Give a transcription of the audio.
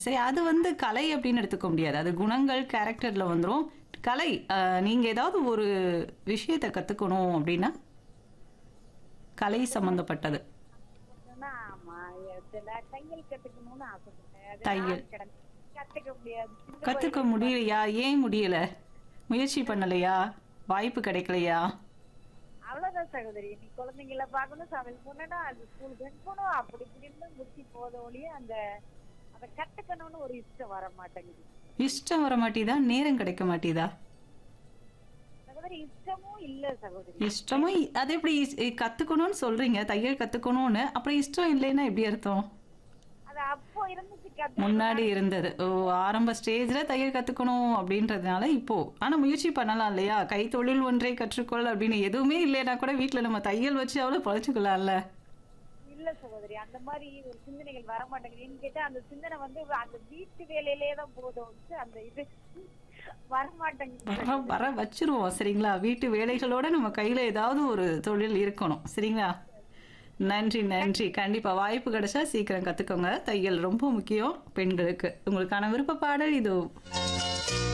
சரி அது வந்து கலை அப்படின்னு எடுத்துக்க முடியாது. அது குணங்கள், கேரக்டர்ல வந்துரும். கலை அ நீங்க ஏதாவது ஒரு விஷயத்த கத்துக்கணும் அப்படின்னா? கலை சம்மந்தப்பட்டது. கத்துக்கணும்னா, ஆமா. சில தையல் கத்துக்கணும்னு ஆசைப்பட்டேன். அது தையல். நாள் கடந்து கத்துக்க முடியாது. சின்ன கத்துக்க வயசுல முடியலையா? ஏன் முடியல? முயற்சி பண்ணலையா? வாய்ப்பு கிடைக்கலையா? அவ்வளவுதான் சகோதரி. நீ குழந்தைங்கள பார்க்கணும், சமையல் பண்ணணும், அது ஸ்கூலுக்கு அனுப்பணும், அப்படி இப்படின்னு முத்தி போத ஒழிய அந்த அத கத்துக்கணும்னு ஒரு இஷ்டம் வர மாட்டேங்குது. இஷ்டம் வர மாட்டேதா? நேரம் கிடைக்க மாட்டேதா? சகோதரி இஷ்டமும் இல்ல சகோதரி. இஷ்டமும் இ- அது எப்படி இஸ்- இ- கத்துக்கணும்னு சொல்றீங்க தையல் கத்துக்கணும்னு அப்புறம் இஷ்டம் இல்லைன்னா எப்படி அர்த்தம் அது அப்போ இருந்துச்சு கத்து முன்னாடி இருந்தது ஓ ஆரம்ப ஸ்டேஜ்ல தையல் கத்துக்கணும் அப்படின்றதுனால இப்போ ஆனா முயற்சி பண்ணலாம் இல்லையா கைத்தொழில் ஒன்றை கற்றுக்கொள் அப்படின்னு எதுவுமே இல்லைன்னா கூட வீட்ல நம்ம தையல் வச்சு அவ்வளவு பழச்சுக்கலாம்ல இல்ல சகோதரி அந்த மாதிரி ஒரு சிந்தனைகள் வர மாட்டேங்குது ஏன்னு கேட்டா அந்த சிந்தனை வந்து அந்த வீட்டு வேலையிலேயே தான் போதும் வந்து அந்த இது வர மாட்டேங்குது வர வர வச்சிருவோம் சரிங்களா வீட்டு வேலைகளோட நம்ம கையில ஏதாவது ஒரு தொழில் இருக்கணும் சரிங்களா நன்றி நன்றி கண்டிப்பா வாய்ப்பு கிடைச்சா சீக்கிரம் கத்துக்கோங்க தையல் ரொம்ப முக்கியம் பெண்களுக்கு உங்களுக்கான விருப்ப பாடல் இதோ